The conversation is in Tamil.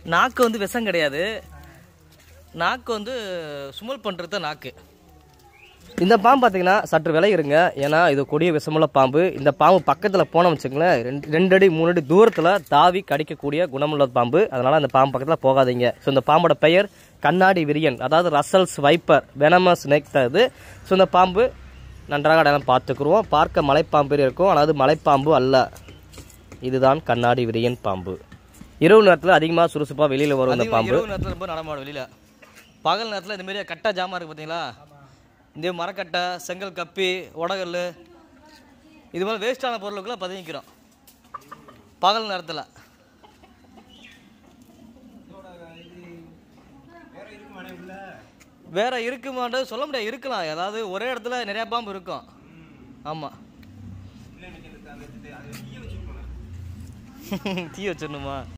நாக்கு வந்து விஷம் கிடையாது நாக்கு வந்து சுமல் பண்ணுறது தான் நாக்கு இந்த பாம்பு பார்த்தீங்கன்னா சற்று விளையிருங்க ஏன்னா இது கொடிய விஷமுள்ள பாம்பு இந்த பாம்பு பக்கத்தில் போனோம் வச்சுங்களேன் ரெண்டு ரெண்டு அடி மூணு அடி தூரத்தில் தாவி கடிக்கக்கூடிய குணமுள்ள பாம்பு அதனால் அந்த பாம்பு பக்கத்தில் போகாதீங்க ஸோ இந்த பாம்போட பெயர் கண்ணாடி விரியன் அதாவது ரசல்ஸ் வைப்பர் வெனமஸ் நெக் இது ஸோ இந்த பாம்பு நன்றாக அடையாளம் பார்த்துக்குருவோம் பார்க்க மலைப்பாம்பு இருக்கும் ஆனால் மலைப்பாம்பு அல்ல இதுதான் கண்ணாடி விரியன் பாம்பு இரவு நேரத்தில் அதிகமாக சுறுசுறுப்பாக வெளியில் வரும் இந்த பாம்பு இரவு நேரத்தில் ரொம்ப நடமாடும் வெளியில் பகல் நேரத்தில் இந்த மாதிரி கட்டா ஜாமான் இருக்குது பார்த்தீங்களா இந்த மரக்கட்டை செங்கல் கப்பி உடகல் இது மாதிரி வேஸ்டான பொருளுக்குலாம் பதுங்கிக்கிறோம் பகல் நேரத்தில் வேற இருக்குமான்றது சொல்ல முடியாது இருக்கலாம் அதாவது ஒரே இடத்துல நிறைய பாம்பு இருக்கும் ஆமாம் தீ வச்சிடணுமா